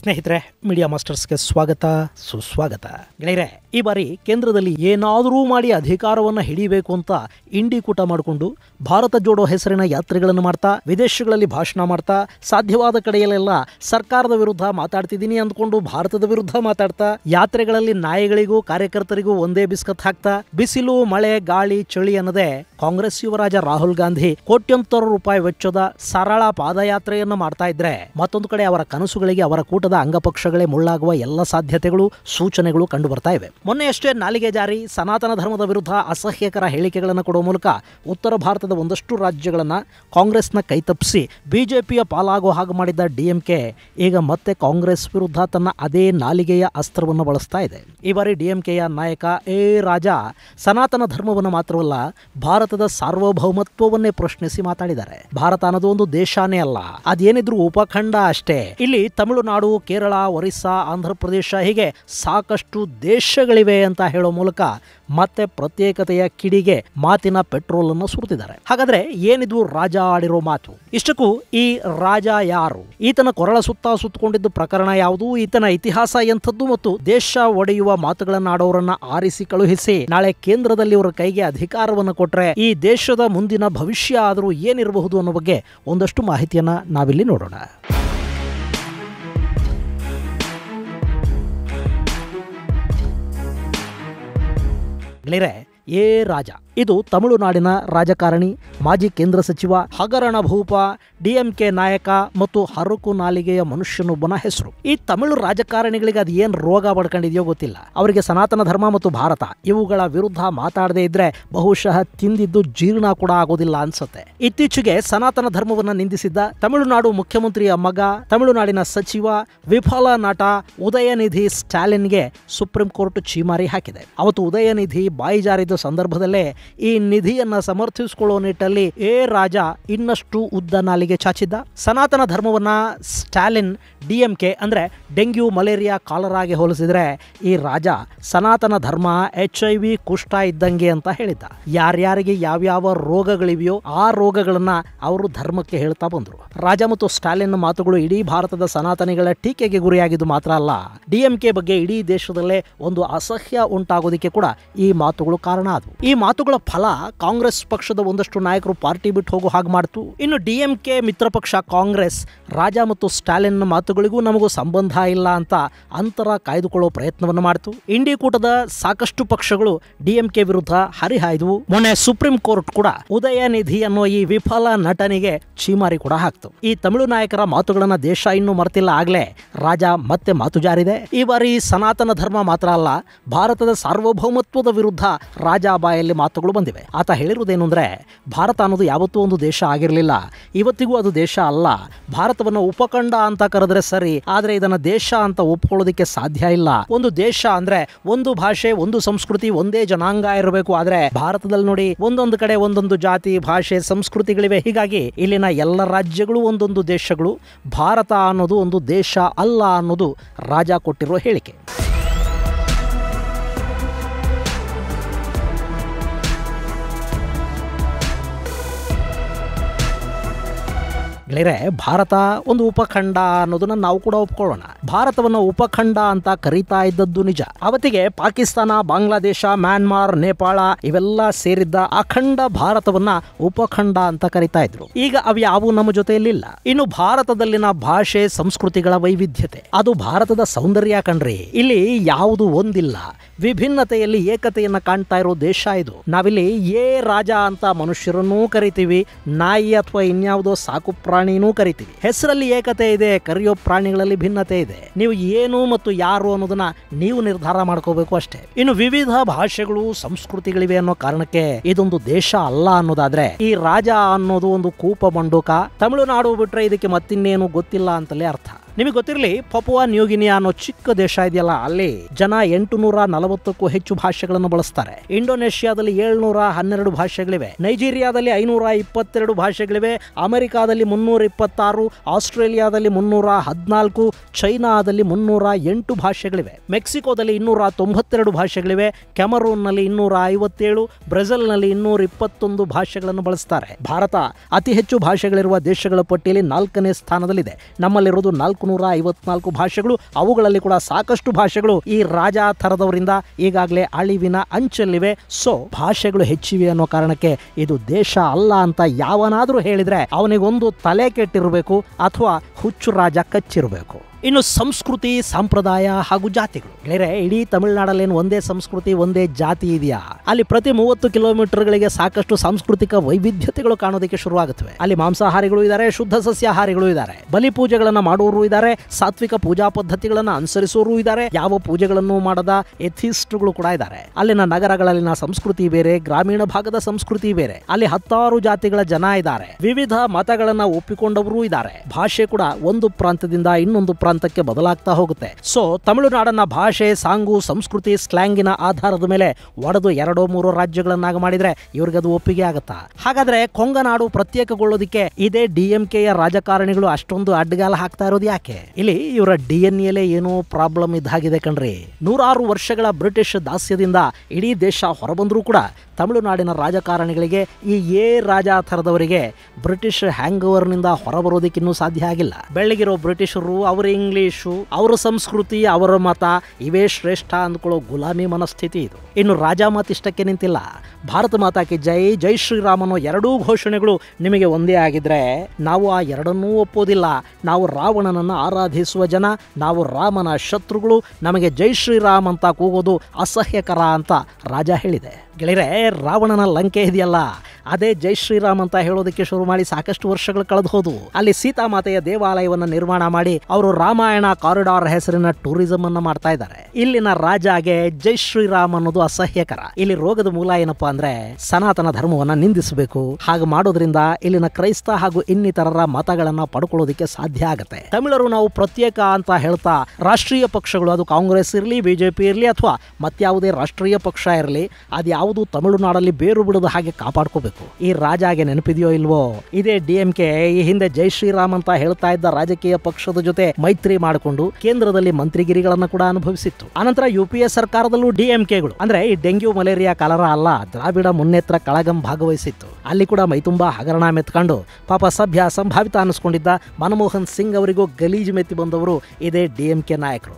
ಸ್ನೇಹಿತರೆ ಮೀಡಿಯಾ ಮಾಸ್ಟರ್ಸ್ಗೆ ಸ್ವಾಗತ ಸುಸ್ವಾಗತ ಗೆಳೆಯರೆ ಈ ಬಾರಿ ಕೇಂದ್ರದಲ್ಲಿ ಏನಾದರೂ ಮಾಡಿ ಅಧಿಕಾರವನ್ನು ಹಿಡಿಬೇಕು ಅಂತ ಇಂಡಿ ಕೂಟ ಮಾಡಿಕೊಂಡು ಭಾರತ ಜೋಡೋ ಹೆಸರಿನ ಯಾತ್ರೆಗಳನ್ನು ಮಾಡ್ತಾ ವಿದೇಶಗಳಲ್ಲಿ ಭಾಷಣ ಮಾಡ್ತಾ ಸಾಧ್ಯವಾದ ಕಡೆಯಲ್ಲೆಲ್ಲ ಸರ್ಕಾರದ ವಿರುದ್ಧ ಮಾತಾಡ್ತಿದ್ದೀನಿ ಅಂದ್ಕೊಂಡು ಭಾರತದ ವಿರುದ್ಧ ಮಾತಾಡ್ತಾ ಯಾತ್ರೆಗಳಲ್ಲಿ ನಾಯಿಗಳಿಗೂ ಕಾರ್ಯಕರ್ತರಿಗೂ ಒಂದೇ ಬಿಸ್ಕತ್ ಹಾಕ್ತಾ ಬಿಸಿಲು ಮಳೆ ಗಾಳಿ ಚಳಿ ಅನ್ನದೇ ಕಾಂಗ್ರೆಸ್ ಯುವರಾಜ ರಾಹುಲ್ ಗಾಂಧಿ ಕೋಟ್ಯಂತರ ರೂಪಾಯಿ ವೆಚ್ಚದ ಸರಳ ಪಾದಯಾತ್ರೆಯನ್ನು ಮಾಡ್ತಾ ಇದ್ರೆ ಮತ್ತೊಂದು ಕಡೆ ಅವರ ಕನಸುಗಳಿಗೆ ಅವರ ಕೂಟದ ಅಂಗಪಕ್ಷಗಳೇ ಮುಳ್ಳಾಗುವ ಎಲ್ಲ ಸಾಧ್ಯತೆಗಳು ಸೂಚನೆಗಳು ಕಂಡು ಬರ್ತಾ ಇವೆ ಮೊನ್ನೆಯಷ್ಟೇ ನಾಲಿಗೆ ಜಾರಿ ಸನಾತನ ಧರ್ಮದ ವಿರುದ್ಧ ಅಸಹ್ಯಕರ ಹೇಳಿಕೆಗಳನ್ನು ಕೊಡುವ ಮೂಲಕ ಉತ್ತರ ಭಾರತದ ಒಂದಷ್ಟು ರಾಜ್ಯಗಳನ್ನ ಕಾಂಗ್ರೆಸ್ನ ಕೈತಪ್ಪಿಸಿ ಬಿಜೆಪಿಯ ಪಾಲಾಗೋ ಹಾಗೆ ಮಾಡಿದ್ದ ಡಿಎಂಕೆ ಈಗ ಮತ್ತೆ ಕಾಂಗ್ರೆಸ್ ವಿರುದ್ಧ ತನ್ನ ಅದೇ ನಾಲಿಗೆಯ ಅಸ್ತ್ರವನ್ನು ಬಳಸ್ತಾ ಇದೆ ಈ ಬಾರಿ ಡಿಎಂಕೆಯ ನಾಯಕ ಎ ರಾಜ ಸನಾತನ ಧರ್ಮವನ್ನು ಮಾತ್ರವಲ್ಲ ಭಾರತದ ಸಾರ್ವಭೌಮತ್ವವನ್ನೇ ಪ್ರಶ್ನಿಸಿ ಮಾತಾಡಿದ್ದಾರೆ ಭಾರತ ಅನ್ನೋದು ಒಂದು ದೇಶಾನೇ ಅಲ್ಲ ಅದೇನಿದ್ರು ಉಪಖಂಡ ಅಷ್ಟೇ ಇಲ್ಲಿ ತಮಿಳುನಾಡು ಕೇರಳ ಒರಿಸ್ಸಾ ಆಂಧ್ರ ಪ್ರದೇಶ ಹೀಗೆ ಸಾಕಷ್ಟು ದೇಶಗಳಿವೆ ಅಂತ ಹೇಳೋ ಮೂಲಕ ಮತ್ತೆ ಪ್ರತ್ಯೇಕತೆಯ ಕಿಡಿಗೆ ಮಾತಿನ ಪೆಟ್ರೋಲ್ ಅನ್ನು ಸುರಿದಿದ್ದಾರೆ ಹಾಗಾದ್ರೆ ಏನಿದು ರಾಜ ಆಡಿರೋ ಮಾತು ಇಷ್ಟಕ್ಕೂ ಈ ರಾಜ ಯಾರು ಈತನ ಕೊರಳ ಸುತ್ತ ಸುತ್ತಕೊಂಡಿದ್ದು ಪ್ರಕರಣ ಯಾವುದು ಈತನ ಇತಿಹಾಸ ಎಂಥದ್ದು ಮತ್ತು ದೇಶ ಒಡೆಯುವ ಮಾತುಗಳನ್ನ ಆಡೋರನ್ನ ಆರಿಸಿ ಕಳುಹಿಸಿ ನಾಳೆ ಕೇಂದ್ರದಲ್ಲಿ ಅವರ ಕೈಗೆ ಅಧಿಕಾರವನ್ನು ಕೊಟ್ರೆ ಈ ದೇಶದ ಮುಂದಿನ ಭವಿಷ್ಯ ಆದರೂ ಏನಿರಬಹುದು ಅನ್ನೋ ಬಗ್ಗೆ ಒಂದಷ್ಟು ಮಾಹಿತಿಯನ್ನ ನಾವಿಲ್ಲಿ ನೋಡೋಣ ಗೆಳೆಯರೆ ಎ ರಾಜ ಇದು ತಮಿಳುನಾಡಿನ ರಾಜಕಾರಣಿ ಮಾಜಿ ಕೇಂದ್ರ ಸಚಿವ ಹಗರಣ ಭೂಪ ಡಿಎಂಕೆ ನಾಯಕ ಮತ್ತು ಹರಕು ನಾಲಿಗೆಯ ಮನುಷ್ಯನೊಬ್ಬನ ಹೆಸರು ಈ ತಮಿಳು ರಾಜಕಾರಣಿಗಳಿಗೆ ಅದು ಏನು ರೋಗ ಪಡ್ಕೊಂಡಿದೆಯೋ ಗೊತ್ತಿಲ್ಲ ಅವರಿಗೆ ಸನಾತನ ಧರ್ಮ ಮತ್ತು ಭಾರತ ಇವುಗಳ ವಿರುದ್ಧ ಮಾತಾಡದೇ ಇದ್ರೆ ಬಹುಶಃ ತಿಂದಿದ್ದು ಜೀರ್ಣ ಕೂಡ ಆಗೋದಿಲ್ಲ ಅನ್ಸುತ್ತೆ ಇತ್ತೀಚೆಗೆ ಸನಾತನ ಧರ್ಮವನ್ನ ನಿಂದಿಸಿದ್ದ ತಮಿಳುನಾಡು ಮುಖ್ಯಮಂತ್ರಿಯ ಮಗ ತಮಿಳುನಾಡಿನ ಸಚಿವ ವಿಫಲ ನಟ ಉದಯನಿಧಿ ಸ್ಟಾಲಿನ್ಗೆ ಸುಪ್ರೀಂ ಕೋರ್ಟ್ ಚೀಮಾರಿ ಹಾಕಿದೆ ಅವತ್ತು ಉದಯನಿಧಿ ಬಾಯಿ ಜಾರಿದ ಸಂದರ್ಭದಲ್ಲೇ ಈ ನಿಧಿಯನ್ನ ಸಮರ್ಥಿಸಿಕೊಳ್ಳುವ ನಿಟ್ಟಲ್ಲಿ ಎ ರಾಜ ಇನ್ನಷ್ಟು ಉದ್ದ ನಾಲಿಗೆ ಚಾಚಿದ್ದ ಸನಾತನ ಧರ್ಮವನ್ನ ಸ್ಟಾಲಿನ್ ಡಿಎಂಕೆ ಅಂದ್ರೆ ಡೆಂಗ್ಯೂ ಮಲೇರಿಯಾ ಕಾಲರಾಗೆ ಹೋಲಿಸಿದ್ರೆ ಈ ರಾಜ ಸನಾತನ ಧರ್ಮ ಎಚ್ ಐ ವಿ ಕುಷ್ಠ ಇದ್ದಂಗೆ ಅಂತ ಹೇಳಿದ್ದ ಯಾರ್ಯಾರಿಗೆ ಯಾವ್ಯಾವ ರೋಗಗಳಿವೆಯೋ ಆ ರೋಗಗಳನ್ನ ಅವರು ಧರ್ಮಕ್ಕೆ ಹೇಳ್ತಾ ಬಂದ್ರು ರಾಜ ಮತ್ತು ಸ್ಟಾಲಿನ್ ಮಾತುಗಳು ಇಡೀ ಭಾರತದ ಸನಾತನಿಗಳ ಟೀಕೆಗೆ ಗುರಿಯಾಗಿದ್ದು ಮಾತ್ರ ಅಲ್ಲ ಡಿಎಂಕೆ ಬಗ್ಗೆ ಇಡೀ ದೇಶದಲ್ಲೇ ಒಂದು ಅಸಹ್ಯ ಉಂಟಾಗೋದಕ್ಕೆ ಕೂಡ ಈ ಮಾತುಗಳು ಕಾರಣ ಆದವು ಈ ಮಾತುಗಳ ಫಲ ಕಾಂಗ್ರೆಸ್ ಪಕ್ಷದ ಒಂದಷ್ಟು ನಾಯಕರು ಪಾರ್ಟಿ ಬಿಟ್ಟು ಹೋಗೋ ಹಾಗೆ ಮಾಡ್ತು ಇನ್ನು ಡಿಎಂಕೆ ಮಿತ್ರ ಪಕ್ಷ ಕಾಂಗ್ರೆಸ್ ರಾಜ ಮತ್ತು ಸ್ಟಾಲಿನ್ ಮಾತುಗಳಿಗೂ ನಮಗೂ ಸಂಬಂಧ ಇಲ್ಲ ಅಂತ ಅಂತರ ಕಾಯ್ದುಕೊಳ್ಳೋ ಪ್ರಯತ್ನವನ್ನು ಮಾಡ್ತು ಇಂಡಿ ಕೂಟದ ಸಾಕಷ್ಟು ಪಕ್ಷಗಳು ಡಿಎಂಕೆ ವಿರುದ್ಧ ಹರಿಹಾಯ್ದವು ಮೊನ್ನೆ ಸುಪ್ರೀಂ ಕೋರ್ಟ್ ಕೂಡ ಉದಯನಿಧಿ ಅನ್ನೋ ಈ ವಿಫಲ ನಟನಿಗೆ ಚೀಮಾರಿ ಕೂಡ ಹಾಕ್ತು ಈ ತಮಿಳು ನಾಯಕರ ಮಾತುಗಳನ್ನ ದೇಶ ಇನ್ನೂ ಮರ್ತಿಲ್ಲ ಆಗ್ಲೇ ರಾಜ ಮತ್ತೆ ಮಾತು ಜಾರಿದೆ ಈ ಬಾರಿ ಸನಾತನ ಧರ್ಮ ಮಾತ್ರ ಅಲ್ಲ ಭಾರತದ ಸಾರ್ವಭೌಮತ್ವದ ವಿರುದ್ಧ ರಾಜ ಬಾಯಲ್ಲಿ ಮಾತುಗಳು ಬಂದಿವೆ ಆತ ಹೇಳಿರುವುದೇನು ಅಂದ್ರೆ ಭಾರತ ಅನ್ನೋದು ಯಾವತ್ತೂ ಒಂದು ದೇಶ ಆಗಿರಲಿಲ್ಲ ಇವತ್ತಿಗೂ ಅದು ದೇಶ ಅಲ್ಲ ಭಾರತವನ್ನು ಉಪಖಂಡ ಅಂತ ಕರೆದ್ರೆ ಸರಿ ಆದ್ರೆ ಇದನ್ನ ದೇಶ ಅಂತ ಒಪ್ಕೊಳ್ಳೋದಕ್ಕೆ ಸಾಧ್ಯ ಇಲ್ಲ ಒಂದು ದೇಶ ಅಂದ್ರೆ ಒಂದು ಭಾಷೆ ಒಂದು ಸಂಸ್ಕೃತಿ ಒಂದೇ ಜನಾಂಗ ಇರಬೇಕು ಆದ್ರೆ ಭಾರತದಲ್ಲಿ ನೋಡಿ ಒಂದೊಂದು ಕಡೆ ಒಂದೊಂದು ಜಾತಿ ಭಾಷೆ ಸಂಸ್ಕೃತಿಗಳಿವೆ ಹೀಗಾಗಿ ಇಲ್ಲಿನ ಎಲ್ಲ ರಾಜ್ಯಗಳು ಒಂದೊಂದು ದೇಶಗಳು ಭಾರತ ಅನ್ನೋದು ಒಂದು ದೇಶ ಅಲ್ಲ ಅನ್ನೋದು ರಾಜ ಕೊಟ್ಟಿರೋ ಹೇಳಿಕೆ ಗೆಳೆಯರೆ ಭಾರತ ಒಂದು ಉಪಖಂಡ ಅನ್ನೋದನ್ನ ನಾವು ಕೂಡ ಒಪ್ಕೊಳ್ಳೋಣ ಭಾರತವನ್ನು ಉಪಖಂಡ ಅಂತ ಕರೀತಾ ಇದ್ದದ್ದು ನಿಜ ಅವತ್ತಿಗೆ ಪಾಕಿಸ್ತಾನ ಬಾಂಗ್ಲಾದೇಶ ಮ್ಯಾನ್ಮಾರ್ ನೇಪಾಳ ಇವೆಲ್ಲ ಸೇರಿದ್ದ ಅಖಂಡ ಭಾರತವನ್ನ ಉಪಖಂಡ ಅಂತ ಕರಿತಾ ಇದ್ರು ಈಗ ಅವ್ಯಾವು ನಮ್ಮ ಜೊತೆಯಲ್ಲಿಲ್ಲ ಇನ್ನು ಭಾರತದಲ್ಲಿನ ಭಾಷೆ ಸಂಸ್ಕೃತಿಗಳ ವೈವಿಧ್ಯತೆ ಅದು ಭಾರತದ ಸೌಂದರ್ಯ ಕಣ್ರಿ ಇಲ್ಲಿ ಯಾವುದು ಒಂದಿಲ್ಲ ವಿಭಿನ್ನತೆಯಲ್ಲಿ ಏಕತೆಯನ್ನ ಕಾಣ್ತಾ ಇರೋ ದೇಶ ಇದು ನಾವಿಲ್ಲಿ ಏ ರಾಜ ಅಂತ ಮನುಷ್ಯರನ್ನೂ ಕರಿತೀವಿ ನಾಯಿ ಅಥವಾ ಇನ್ಯಾವುದೋ ಸಾಕು ಪ್ರಾಣಿನೂ ಕರಿತೀವಿ ಹೆಸರಲ್ಲಿ ಏಕತೆ ಇದೆ ಕರೆಯೋ ಪ್ರಾಣಿಗಳಲ್ಲಿ ಭಿನ್ನತೆ ಇದೆ ನೀವು ಏನು ಮತ್ತು ಯಾರು ಅನ್ನೋದನ್ನ ನೀವು ನಿರ್ಧಾರ ಮಾಡ್ಕೋಬೇಕು ಅಷ್ಟೇ ಇನ್ನು ವಿವಿಧ ಭಾಷೆಗಳು ಸಂಸ್ಕೃತಿಗಳಿವೆ ಅನ್ನೋ ಕಾರಣಕ್ಕೆ ಇದೊಂದು ದೇಶ ಅಲ್ಲ ಅನ್ನೋದಾದ್ರೆ ಈ ರಾಜ ಅನ್ನೋದು ಒಂದು ಕೂಪ ಮಂಡೂಕ ತಮಿಳುನಾಡು ಬಿಟ್ರೆ ಇದಕ್ಕೆ ಮತ್ತಿನ್ನೇನು ಗೊತ್ತಿಲ್ಲ ಅಂತಲೇ ಅರ್ಥ ನಿಮಗೆ ಗೊತ್ತಿರಲಿ ಪಪುವಾ ನ್ಯೂಗಿನಿಯಾ ಅನ್ನೋ ಚಿಕ್ಕ ದೇಶ ಇದೆಯಲ್ಲ ಅಲ್ಲಿ ಜನ ಎಂಟು ನೂರ ನಲವತ್ತಕ್ಕೂ ಹೆಚ್ಚು ಭಾಷೆಗಳನ್ನು ಬಳಸ್ತಾರೆ ಇಂಡೋನೇಷ್ಯಾದಲ್ಲಿ ಏಳ್ನೂರ ಹನ್ನೆರಡು ಭಾಷೆಗಳಿವೆ ನೈಜೀರಿಯಾದಲ್ಲಿ ಐನೂರ ಇಪ್ಪತ್ತೆರಡು ಭಾಷೆಗಳಿವೆ ಅಮೆರಿಕಾದಲ್ಲಿ ಮುನ್ನೂರ ಇಪ್ಪತ್ತಾರು ಆಸ್ಟ್ರೇಲಿಯಾದಲ್ಲಿ ಮುನ್ನೂರ ಹದಿನಾಲ್ಕು ಚೈನಾದಲ್ಲಿ ಮುನ್ನೂರ ಎಂಟು ಭಾಷೆಗಳಿವೆ ಮೆಕ್ಸಿಕೋದಲ್ಲಿ ಇನ್ನೂರ ತೊಂಬತ್ತೆರಡು ಭಾಷೆಗಳಿವೆ ಕೆಮರೂನ್ನಲ್ಲಿ ಇನ್ನೂರ ಐವತ್ತೇಳು ಬ್ರೆಜಿಲ್ನಲ್ಲಿ ಇನ್ನೂರ ಇಪ್ಪತ್ತೊಂದು ಭಾಷೆಗಳನ್ನು ಬಳಸ್ತಾರೆ ಭಾರತ ಅತಿ ಹೆಚ್ಚು ಭಾಷೆಗಳಿರುವ ದೇಶಗಳ ಪಟ್ಟಿಯಲ್ಲಿ ನಾಲ್ಕನೇ ಸ್ಥಾನದಲ್ಲಿದೆ ನಮ್ಮಲ್ಲಿರೋದು ನಾಲ್ಕು ನಾಲ್ಕು ನೂರ ಐವತ್ನಾಲ್ಕು ಭಾಷೆಗಳು ಅವುಗಳಲ್ಲಿ ಕೂಡ ಸಾಕಷ್ಟು ಭಾಷೆಗಳು ಈ ರಾಜ ಥರದವರಿಂದ ಈಗಾಗಲೇ ಅಳಿವಿನ ಅಂಚಲ್ಲಿವೆ ಸೊ ಭಾಷೆಗಳು ಹೆಚ್ಚಿವೆ ಅನ್ನೋ ಕಾರಣಕ್ಕೆ ಇದು ದೇಶ ಅಲ್ಲ ಅಂತ ಯಾವನಾದ್ರೂ ಹೇಳಿದ್ರೆ ಅವನಿಗೊಂದು ತಲೆ ಕೆಟ್ಟಿರಬೇಕು ಅಥವಾ ಹುಚ್ಚು ರಾಜ ಕಚ್ಚಿರಬೇಕು ಇನ್ನು ಸಂಸ್ಕೃತಿ ಸಂಪ್ರದಾಯ ಹಾಗೂ ಜಾತಿಗಳು ಗೆಳೆಯರೆ ಇಡೀ ತಮಿಳುನಾಡಲ್ಲಿ ಒಂದೇ ಸಂಸ್ಕೃತಿ ಒಂದೇ ಜಾತಿ ಇದೆಯಾ ಅಲ್ಲಿ ಪ್ರತಿ ಮೂವತ್ತು ಕಿಲೋಮೀಟರ್ಗಳಿಗೆ ಸಾಕಷ್ಟು ಸಾಂಸ್ಕೃತಿಕ ವೈವಿಧ್ಯತೆಗಳು ಕಾಣೋದಕ್ಕೆ ಶುರುವಾಗುತ್ತವೆ ಅಲ್ಲಿ ಮಾಂಸಾಹಾರಿಗಳು ಇದ್ದಾರೆ ಶುದ್ಧ ಸಸ್ಯಾಹಾರಿಗಳು ಇದ್ದಾರೆ ಬಲಿ ಪೂಜೆಗಳನ್ನ ಮಾಡುವವರು ಇದ್ದಾರೆ ಸಾತ್ವಿಕ ಪೂಜಾ ಪದ್ಧತಿಗಳನ್ನ ಅನುಸರಿಸುವವರು ಇದ್ದಾರೆ ಯಾವ ಪೂಜೆಗಳನ್ನು ಮಾಡದ ಎಥಿಸ್ಟ್ಗಳು ಕೂಡ ಇದ್ದಾರೆ ಅಲ್ಲಿನ ನಗರಗಳಲ್ಲಿನ ಸಂಸ್ಕೃತಿ ಬೇರೆ ಗ್ರಾಮೀಣ ಭಾಗದ ಸಂಸ್ಕೃತಿ ಬೇರೆ ಅಲ್ಲಿ ಹತ್ತಾರು ಜಾತಿಗಳ ಜನ ಇದ್ದಾರೆ ವಿವಿಧ ಮತಗಳನ್ನ ಒಪ್ಪಿಕೊಂಡವರು ಇದ್ದಾರೆ ಭಾಷೆ ಕೂಡ ಒಂದು ಪ್ರಾಂತ್ಯದಿಂದ ಇನ್ನೊಂದು ಪ್ರಾಂತಕ್ಕೆ ಬದಲಾಗ್ತಾ ಹೋಗುತ್ತೆ ಸೊ ತಮಿಳುನಾಡನ್ನ ಭಾಷೆ ಸಾಂಗು ಸಂಸ್ಕೃತಿ ಸ್ಲ್ಯಾಂಗಿನ ಆಧಾರದ ಮೇಲೆ ಒಡೆದು ಎರಡೋ ಮೂರೋ ರಾಜ್ಯಗಳನ್ನಾಗಿ ಮಾಡಿದ್ರೆ ಇವ್ರಿಗೆ ಅದು ಒಪ್ಪಿಗೆ ಆಗತ್ತಾ ಹಾಗಾದ್ರೆ ಕೊಂಗನಾಡು ಪ್ರತ್ಯೇಕಗೊಳ್ಳೋದಿಕ್ಕೆ ಇದೇ ಡಿ ಎಂ ಕೆಯ ರಾಜಕಾರಣಿಗಳು ಅಷ್ಟೊಂದು ಅಡ್ಡಗಾಲ ಹಾಕ್ತಾ ಇರೋದು ಯಾಕೆ ಇಲ್ಲಿ ಇವರ ಡಿ ಎನ್ ಎಲೆ ಏನೋ ಪ್ರಾಬ್ಲಮ್ ಇದ್ದಾಗಿದೆ ಕಣ್ರಿ ನೂರಾರು ವರ್ಷಗಳ ಬ್ರಿಟಿಷ್ ದಾಸ್ಯದಿಂದ ಇಡೀ ದೇಶ ಹೊರಬಂದರೂ ಕೂಡ ತಮಿಳುನಾಡಿನ ರಾಜಕಾರಣಿಗಳಿಗೆ ಈ ಎ ರಾಜ ಥರದವರಿಗೆ ಬ್ರಿಟಿಷ್ ಹ್ಯಾಂಗ್ ಓವರ್ನಿಂದ ಹೊರಬರೋದಕ್ಕೆ ಇನ್ನೂ ಸಾಧ್ಯ ಆಗಿಲ್ಲ ಬೆಳಗಿರೋ ಬ್ರಿಟಿಷರು ಅವರ ಇಂಗ್ಲಿಷು ಅವರ ಸಂಸ್ಕೃತಿ ಅವರ ಮತ ಇವೇ ಶ್ರೇಷ್ಠ ಅಂದ್ಕೊಳ್ಳೋ ಗುಲಾಮಿ ಮನಸ್ಥಿತಿ ಇದು ಇನ್ನು ರಾಜ ಮಾತು ಇಷ್ಟಕ್ಕೆ ನಿಂತಿಲ್ಲ ಭಾರತ ಮಾತಾಕ್ಕೆ ಜೈ ಜೈ ಶ್ರೀರಾಮನೋ ಎರಡೂ ಘೋಷಣೆಗಳು ನಿಮಗೆ ಒಂದೇ ಆಗಿದ್ರೆ ನಾವು ಆ ಎರಡನ್ನೂ ಒಪ್ಪೋದಿಲ್ಲ ನಾವು ರಾವಣನನ್ನು ಆರಾಧಿಸುವ ಜನ ನಾವು ರಾಮನ ಶತ್ರುಗಳು ನಮಗೆ ಜೈ ಶ್ರೀರಾಮ್ ಅಂತ ಕೂಗೋದು ಅಸಹ್ಯಕರ ಅಂತ ರಾಜ ಹೇಳಿದೆ ಗೆಳೆಯರೆ ರಾವಣನ ಲಂಕೆ ಇದೆಯಲ್ಲ ಅದೇ ಜೈ ಶ್ರೀರಾಮ್ ಅಂತ ಹೇಳೋದಕ್ಕೆ ಶುರು ಮಾಡಿ ಸಾಕಷ್ಟು ವರ್ಷಗಳು ಕಳೆದು ಹೋದವು ಅಲ್ಲಿ ಸೀತಾಮಾತೆಯ ದೇವಾಲಯವನ್ನು ನಿರ್ಮಾಣ ಮಾಡಿ ಅವರು ರಾಮಾಯಣ ಕಾರಿಡಾರ್ ಹೆಸರಿನ ಟೂರಿಸಂ ಅನ್ನ ಮಾಡ್ತಾ ಇದ್ದಾರೆ ಇಲ್ಲಿನ ರಾಜಾಗೆ ಜೈ ಶ್ರೀರಾಮ್ ಅನ್ನೋದು ಅಸಹ್ಯಕರ ಇಲ್ಲಿ ರೋಗದ ಮೂಲ ಏನಪ್ಪಾ ಅಂದ್ರೆ ಸನಾತನ ಧರ್ಮವನ್ನ ನಿಂದಿಸಬೇಕು ಹಾಗೆ ಮಾಡೋದ್ರಿಂದ ಇಲ್ಲಿನ ಕ್ರೈಸ್ತ ಹಾಗೂ ಇನ್ನಿತರರ ಮತಗಳನ್ನ ಪಡ್ಕೊಳ್ಳೋದಕ್ಕೆ ಸಾಧ್ಯ ಆಗುತ್ತೆ ತಮಿಳರು ನಾವು ಪ್ರತ್ಯೇಕ ಅಂತ ಹೇಳ್ತಾ ರಾಷ್ಟ್ರೀಯ ಪಕ್ಷಗಳು ಅದು ಕಾಂಗ್ರೆಸ್ ಇರಲಿ ಬಿಜೆಪಿ ಇರಲಿ ಅಥವಾ ಮತ್ಯಾವುದೇ ರಾಷ್ಟ್ರೀಯ ಪಕ್ಷ ಇರಲಿ ಅದ್ಯಾವುದು ತಮಿಳುನಾಡಲ್ಲಿ ಬೇರು ಬಿಡದ ಹಾಗೆ ಕಾಪಾಡ್ಕೋಬೇಕು ಈ ರಾಜಾಗೆ ನೆನಪಿದೆಯೋ ಇಲ್ವೋ ಇದೇ ಡಿ ಎಂ ಕೆ ಈ ಹಿಂದೆ ಜೈ ಶ್ರೀರಾಮ್ ಅಂತ ಹೇಳ್ತಾ ಇದ್ದ ರಾಜಕೀಯ ಪಕ್ಷದ ಜೊತೆ ಮೈತ್ರಿ ಮಾಡಿಕೊಂಡು ಕೇಂದ್ರದಲ್ಲಿ ಮಂತ್ರಿಗಿರಿಗಳನ್ನ ಕೂಡ ಅನುಭವಿಸಿತ್ತು ಆನಂತರ ಯು ಪಿ ಎ ಸರ್ಕಾರದಲ್ಲೂ ಡಿ ಎಂ ಕೆಗಳು ಅಂದ್ರೆ ಈ ಡೆಂಗ್ಯೂ ಮಲೇರಿಯಾ ಕಲರ ಅಲ್ಲ ದ್ರಾವಿಡ ಮುನ್ನೇತ್ರ ಕಳಗಂ ಭಾಗವಹಿಸಿತ್ತು ಅಲ್ಲಿ ಕೂಡ ಮೈತುಂಬಾ ಹಗರಣ ಮೆತ್ಕೊಂಡು ಪಾಪ ಸಭ್ಯ ಸಂಭಾವಿತ ಅನ್ನಿಸ್ಕೊಂಡಿದ್ದ ಮನಮೋಹನ್ ಸಿಂಗ್ ಅವರಿಗೂ ಗಲೀಜು ಮೆತ್ತಿ ಬಂದವರು ಇದೇ ಡಿ ಎಂ ಕೆ ನಾಯಕರು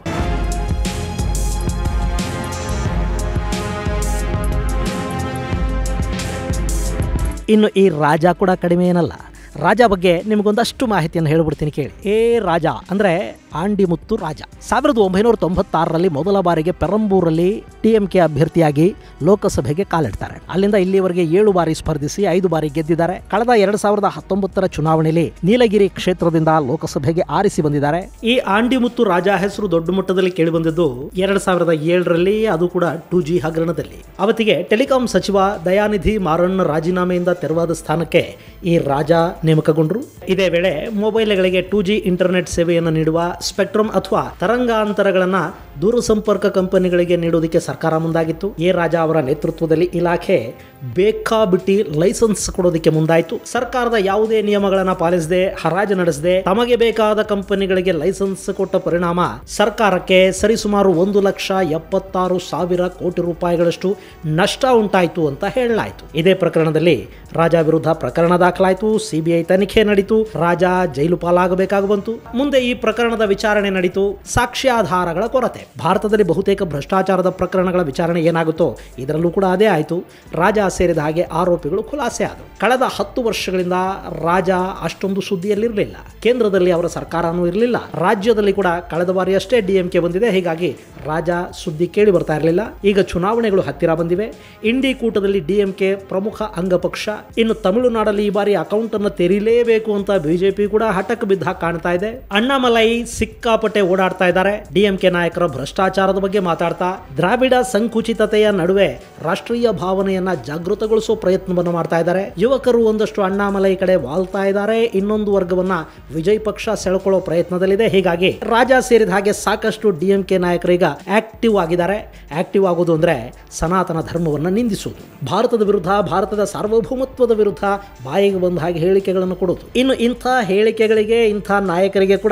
ಇನ್ನು ಈ ರಾಜ ಕೂಡ ಕಡಿಮೆ ಏನಲ್ಲ ರಾಜ ಬಗ್ಗೆ ನಿಮಗೊಂದಷ್ಟು ಮಾಹಿತಿಯನ್ನು ಹೇಳ್ಬಿಡ್ತೀನಿ ಕೇಳಿ ಏ ರಾಜ ಅಂದ್ರೆ ಆಂಡಿಮುತ್ತು ರಾಜ ಸಾವಿರದ ಒಂಬೈನೂರ ತೊಂಬತ್ತಾರರಲ್ಲಿ ಮೊದಲ ಬಾರಿಗೆ ಪೆರಂಬೂರಲ್ಲಿ ಟಿ ಎಂ ಕೆ ಅಭ್ಯರ್ಥಿಯಾಗಿ ಲೋಕಸಭೆಗೆ ಕಾಲಿಡ್ತಾರೆ ಅಲ್ಲಿಂದ ಇಲ್ಲಿವರೆಗೆ ಏಳು ಬಾರಿ ಸ್ಪರ್ಧಿಸಿ ಐದು ಬಾರಿ ಗೆದ್ದಿದ್ದಾರೆ ಕಳೆದ ಎರಡ್ ಸಾವಿರದ ಹತ್ತೊಂಬತ್ತರ ಚುನಾವಣೆಯಲ್ಲಿ ನೀಲಗಿರಿ ಕ್ಷೇತ್ರದಿಂದ ಲೋಕಸಭೆಗೆ ಆರಿಸಿ ಬಂದಿದ್ದಾರೆ ಈ ಆಂಡಿಮುತ್ತು ರಾಜ ಹೆಸರು ದೊಡ್ಡ ಮಟ್ಟದಲ್ಲಿ ಕೇಳಿ ಬಂದಿದ್ದು ಎರಡ್ ಸಾವಿರದ ಏಳರಲ್ಲಿ ಅದು ಕೂಡ ಟೂ ಜಿ ಹಗರಣದಲ್ಲಿ ಅವತ್ತಿಗೆ ಟೆಲಿಕಾಂ ಸಚಿವ ದಯಾನಿಧಿ ಮಾರಣ್ಣ ರಾಜೀನಾಮೆಯಿಂದ ತೆರವಾದ ಸ್ಥಾನಕ್ಕೆ ಈ ರಾಜ ನೇಮಕಗೊಂಡರು ಇದೇ ವೇಳೆ ಮೊಬೈಲ್ಗಳಿಗೆ ಟೂ ಜಿ ಇಂಟರ್ನೆಟ್ ಸೇವೆಯನ್ನು ನೀಡುವ ಸ್ಪೆಕ್ಟ್ರಮ್ ಅಥವಾ ತರಂಗಾಂತರಗಳನ್ನ ದೂರಸಂಪರ್ಕ ಕಂಪನಿಗಳಿಗೆ ನೀಡುವುದಕ್ಕೆ ಸರ್ಕಾರ ಮುಂದಾಗಿತ್ತು ಎ ರಾಜ ಅವರ ನೇತೃತ್ವದಲ್ಲಿ ಇಲಾಖೆ ಬೇಕಾಬಿಟ್ಟಿ ಲೈಸೆನ್ಸ್ ಕೊಡೋದಕ್ಕೆ ಮುಂದಾಯಿತು ಸರ್ಕಾರದ ಯಾವುದೇ ನಿಯಮಗಳನ್ನ ಪಾಲಿಸದೆ ಹರಾಜು ನಡೆಸದೆ ತಮಗೆ ಬೇಕಾದ ಕಂಪನಿಗಳಿಗೆ ಲೈಸೆನ್ಸ್ ಕೊಟ್ಟ ಪರಿಣಾಮ ಸರ್ಕಾರಕ್ಕೆ ಸರಿಸುಮಾರು ಒಂದು ಲಕ್ಷ ಎಪ್ಪತ್ತಾರು ಸಾವಿರ ಕೋಟಿ ರೂಪಾಯಿಗಳಷ್ಟು ನಷ್ಟ ಉಂಟಾಯಿತು ಅಂತ ಹೇಳಲಾಯಿತು ಇದೇ ಪ್ರಕರಣದಲ್ಲಿ ರಾಜ ವಿರುದ್ಧ ಪ್ರಕರಣ ದಾಖಲಾಯಿತು ಸಿಬಿಐ ತನಿಖೆ ನಡೀತು ರಾಜ ಜೈಲು ಪಾಲಾಗಬೇಕಾಗಿ ಬಂತು ಮುಂದೆ ಈ ಪ್ರಕರಣದ ವಿಚಾರಣೆ ನಡೀತು ಸಾಕ್ಷ್ಯಾಧಾರಗಳ ಕೊರತೆ ಭಾರತದಲ್ಲಿ ಬಹುತೇಕ ಭ್ರಷ್ಟಾಚಾರದ ಪ್ರಕರಣಗಳ ವಿಚಾರಣೆ ಏನಾಗುತ್ತೋ ಇದರಲ್ಲೂ ಕೂಡ ಅದೇ ಆಯಿತು ರಾಜ ಸೇರಿದ ಹಾಗೆ ಆರೋಪಿಗಳು ಖುಲಾಸೆ ಆದವು ಕಳೆದ ಹತ್ತು ವರ್ಷಗಳಿಂದ ರಾಜ ಅಷ್ಟೊಂದು ಸುದ್ದಿಯಲ್ಲಿರಲಿಲ್ಲ ಕೇಂದ್ರದಲ್ಲಿ ಅವರ ಸರ್ಕಾರನೂ ಇರಲಿಲ್ಲ ರಾಜ್ಯದಲ್ಲಿ ಕೂಡ ಕಳೆದ ಬಾರಿ ಅಷ್ಟೇ ಡಿ ಎಂ ಕೆ ಬಂದಿದೆ ಹೀಗಾಗಿ ರಾಜ ಸುದ್ದಿ ಕೇಳಿ ಬರ್ತಾ ಇರಲಿಲ್ಲ ಈಗ ಚುನಾವಣೆಗಳು ಹತ್ತಿರ ಬಂದಿವೆ ಇಂಡಿ ಕೂಟದಲ್ಲಿ ಡಿ ಎಂ ಕೆ ಪ್ರಮುಖ ಅಂಗಪಕ್ಷ ಇನ್ನು ತಮಿಳುನಾಡಲ್ಲಿ ಈ ಬಾರಿ ಅಕೌಂಟ್ ಅನ್ನು ತೆರೀಲೇಬೇಕು ಅಂತ ಬಿಜೆಪಿ ಕೂಡ ಹಠಕ್ ಬಿದ್ದ ಹಾಗೆ ಕಾಣ್ತಾ ಇದೆ ಅಣ್ಣಾಮಲೈ ಸಿಕ್ಕಾಪಟ್ಟೆ ಓಡಾಡ್ತಾ ಇದ್ದಾರೆ ಡಿಎಂಕೆ ನಾಯಕರ ಭ್ರಷ್ಟಾಚಾರದ ಬಗ್ಗೆ ಮಾತಾಡ್ತಾ ದ್ರಾವಿಡ ಸಂಕುಚಿತತೆಯ ನಡುವೆ ರಾಷ್ಟ್ರೀಯ ಭಾವನೆಯನ್ನ ಜಾಗೃತಗೊಳಿಸೋ ಪ್ರಯತ್ನವನ್ನು ಮಾಡ್ತಾ ಇದ್ದಾರೆ ಯುವಕರು ಒಂದಷ್ಟು ಅಣ್ಣಾಮಲೈ ಕಡೆ ವಾಲ್ತಾ ಇದ್ದಾರೆ ಇನ್ನೊಂದು ವರ್ಗವನ್ನ ವಿಜಯ್ ಪಕ್ಷ ಸೆಳೆಕೊಳ್ಳೋ ಪ್ರಯತ್ನದಲ್ಲಿದೆ ಹೀಗಾಗಿ ರಾಜ ಸೇರಿದ ಹಾಗೆ ಸಾಕಷ್ಟು ಡಿಎಂಕೆ ನಾಯಕರು ಈಗ ಆಕ್ಟಿವ್ ಆಗಿದ್ದಾರೆ ಆಕ್ಟಿವ್ ಆಗೋದು ಅಂದ್ರೆ ಸನಾತನ ಧರ್ಮವನ್ನ ನಿಂದಿಸುವುದು ಭಾರತದ ವಿರುದ್ಧ ಭಾರತದ ಸಾರ್ವಭೌಮತ್ವದ ವಿರುದ್ಧ ಬಾಯಿಗೆ ಬಂದ ಹಾಗೆ ಹೇಳಿಕೆಗಳನ್ನು ಕೊಡೋದು ಇನ್ನು ಇಂಥ ಹೇಳಿಕೆಗಳಿಗೆ ಇಂಥ ನಾಯಕರಿಗೆ ಕೂಡ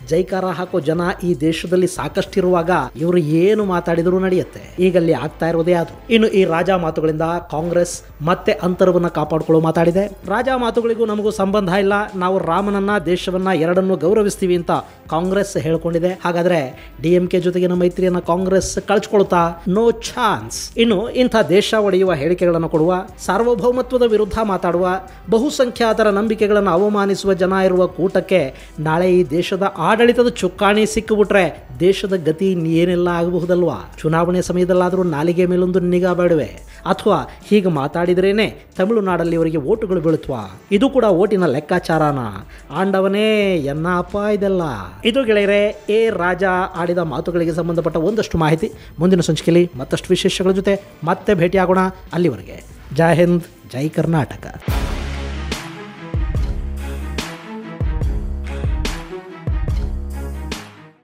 ಜೈಕಾರ ಹಾಕೋ ಜನ ಈ ದೇಶದಲ್ಲಿ ಸಾಕಷ್ಟಿರುವಾಗ ಇವರು ಏನು ಮಾತಾಡಿದರೂ ನಡೆಯುತ್ತೆ ಈಗಲ್ಲಿ ಆಗ್ತಾ ಇರೋದೇ ಅದು ಇನ್ನು ಈ ರಾಜ ಮಾತುಗಳಿಂದ ಕಾಂಗ್ರೆಸ್ ಮತ್ತೆ ಅಂತರವನ್ನ ಕಾಪಾಡಿಕೊಳ್ಳೋ ಮಾತಾಡಿದೆ ರಾಜ ಮಾತುಗಳಿಗೂ ನಮಗೂ ಸಂಬಂಧ ಇಲ್ಲ ನಾವು ರಾಮನನ್ನ ದೇಶವನ್ನ ಎರಡನ್ನು ಗೌರವಿಸ್ತೀವಿ ಅಂತ ಕಾಂಗ್ರೆಸ್ ಹೇಳ್ಕೊಂಡಿದೆ ಹಾಗಾದ್ರೆ ಡಿ ಎಂ ಕೆ ಜೊತೆಗಿನ ಮೈತ್ರಿಯನ್ನ ಕಾಂಗ್ರೆಸ್ ಕಳ್ಚ್ಕೊಳ್ತಾ ನೋ ಚಾನ್ಸ್ ಇನ್ನು ಇಂಥ ದೇಶ ಒಡೆಯುವ ಹೇಳಿಕೆಗಳನ್ನು ಕೊಡುವ ಸಾರ್ವಭೌಮತ್ವದ ವಿರುದ್ಧ ಮಾತಾಡುವ ಬಹುಸಂಖ್ಯಾತರ ನಂಬಿಕೆಗಳನ್ನು ಅವಮಾನಿಸುವ ಜನ ಇರುವ ಕೂಟಕ್ಕೆ ನಾಳೆ ಈ ದೇಶದ ಆಡಳಿತದ ಚುಕ್ಕಾಣಿ ಸಿಕ್ಕಿಬಿಟ್ರೆ ದೇಶದ ಗತಿ ಏನೆಲ್ಲ ಆಗಬಹುದಲ್ವಾ ಚುನಾವಣೆ ಸಮಯದಲ್ಲಾದರೂ ನಾಲಿಗೆ ಮೇಲೊಂದು ನಿಗಾ ಬೇಡವೆ ಅಥವಾ ಹೀಗೆ ಮಾತಾಡಿದ್ರೇನೆ ತಮಿಳುನಾಡಲ್ಲಿ ಇವರಿಗೆ ಓಟುಗಳು ಬೀಳುತ್ತವಾ ಇದು ಕೂಡ ಓಟಿನ ಲೆಕ್ಕಾಚಾರನ ಆಂಡವನೇ ಎನ್ನಪ್ಪ ಇದೆಲ್ಲ ಇದು ಗೆಳೆಯರೆ ಎ ರಾಜ ಆಡಿದ ಮಾತುಗಳಿಗೆ ಸಂಬಂಧಪಟ್ಟ ಒಂದಷ್ಟು ಮಾಹಿತಿ ಮುಂದಿನ ಸಂಚಿಕೆಯಲ್ಲಿ ಮತ್ತಷ್ಟು ವಿಶೇಷಗಳ ಜೊತೆ ಮತ್ತೆ ಭೇಟಿಯಾಗೋಣ ಅಲ್ಲಿವರೆಗೆ ಜೈ ಹಿಂದ್ ಜೈ ಕರ್ನಾಟಕ